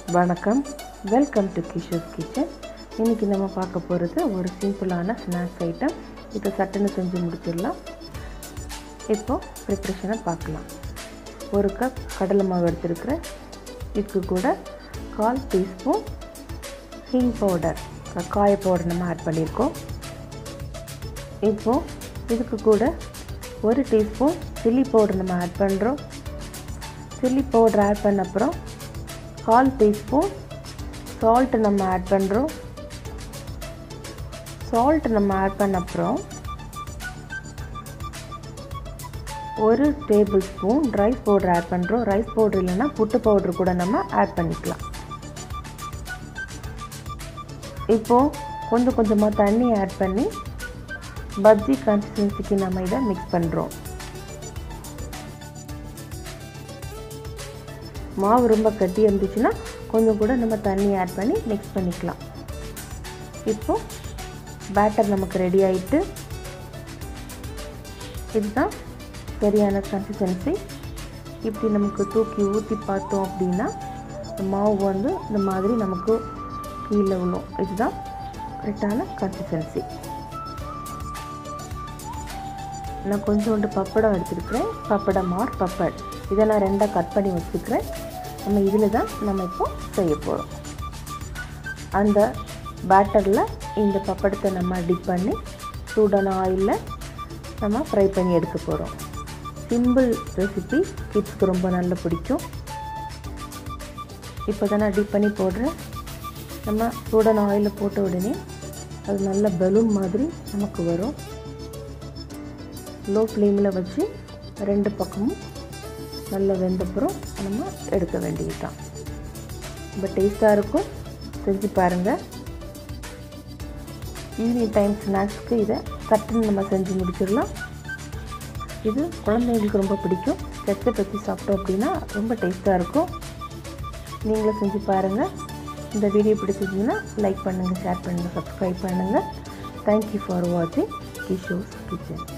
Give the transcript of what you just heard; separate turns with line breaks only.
வணக்கம் welcome to Kisho's kitchen இன்றைக்கி நம்ம பார்க்க போகிறது ஒரு சிம்பிளான ஸ்நாக்ஸ் ஐட்டம் இதை சட்டுன்னு செஞ்சு முடிச்சிடலாம் இப்போது ப்ரிப்ரேஷனை பார்க்கலாம் ஒரு கப் கடலை மாவு எடுத்துருக்கிறேன் இதுக்கு கூட கால் டீஸ்பூன் ஹீங் பவுடர் காய பவுடர் நம்ம ஆட் பண்ணியிருக்கோம் இப்போது இதுக்கு கூட ஒரு டீஸ்பூன் சில்லி பவுடர் நம்ம ஆட் பண்ணுறோம் சில்லி பவுடர் ஆட் பண்ண அப்புறம் கால் டீஸ்பூன் சால்ட்டு நம்ம ஆட் பண்ணுறோம் சால்ட் நம்ம ஆட் பண்ண அப்புறம் ஒரு tablespoon rice powder add பண்ணுறோம் ரைஸ் பவுடர் இல்லைன்னா புட்டு பவுடர் கூட நம்ம ஆட் பண்ணிக்கலாம் இப்போது கொஞ்சம் கொஞ்சமாக தண்ணி ஆட் பண்ணி பஜ்ஜி கன்சிஸ்டன்சிக்கு நம்ம இதை மிக்ஸ் பண்ணுறோம் மாவு ரொம்ப கட்டி இருந்துச்சுன்னா கொஞ்சம் கூட நம்ம தண்ணி ஆட் பண்ணி மிக்ஸ் பண்ணிக்கலாம் இப்போது பேட்டர் நமக்கு ரெடி ஆகிட்டு இதுதான் சரியான கன்சிஸ்டன்சி இப்படி நமக்கு தூக்கி ஊற்றி பார்த்தோம் அப்படின்னா மாவு வந்து இந்த மாதிரி நமக்கு கீழே விழும் இதுதான் கரெக்டான கன்சிஸ்டன்சி நான் கொஞ்சோண்டு பப்படம் எடுத்துருக்கிறேன் பப்படம் ஆர் பப்பட் இதை நான் ரெண்டாக கட் பண்ணி வச்சுக்கிறேன் நம்ம இதில் தான் நம்ம இப்போ செய்ய போகிறோம் அந்த பேட்டரில் இந்த பப்படத்தை நம்ம டிப் பண்ணி சூடான ஆயிலில் நம்ம ஃப்ரை பண்ணி எடுக்க போகிறோம் சிம்பிள் ரெசிபி கிட்ஸ்க்கு ரொம்ப நல்லா பிடிக்கும் இப்போ தான் நான் டிப் பண்ணி போடுறேன் நம்ம சூடான ஆயிலில் போட்ட உடனே அது நல்ல பலூன் மாதிரி நமக்கு வரும் லோ ஃப்ளேமில் வச்சு ரெண்டு பக்கமும் நல்லா வெந்தப்புறம் நம்ம எடுக்க வேண்டியது தான் ரொம்ப டேஸ்ட்டாக இருக்கும் செஞ்சு பாருங்கள் ஈவினிங் டைம் ஸ்நாக்ஸ்க்கு இதை சட்டுன்னு நம்ம செஞ்சு முடிச்சிடலாம் இது குழந்தைங்களுக்கு ரொம்ப பிடிக்கும் கெச்சப் வச்சு சாப்பிட்டோம் அப்படின்னா ரொம்ப டேஸ்ட்டாக இருக்கும் நீங்களும் செஞ்சு பாருங்கள் இந்த வீடியோ பிடிச்சிருந்தீங்கன்னா லைக் பண்ணுங்கள் ஷேர் பண்ணுங்கள் சப்ஸ்கிரைப் பண்ணுங்கள் தேங்க்யூ ஃபார் வாட்சிங் கிஷோஸ் கிச்சன்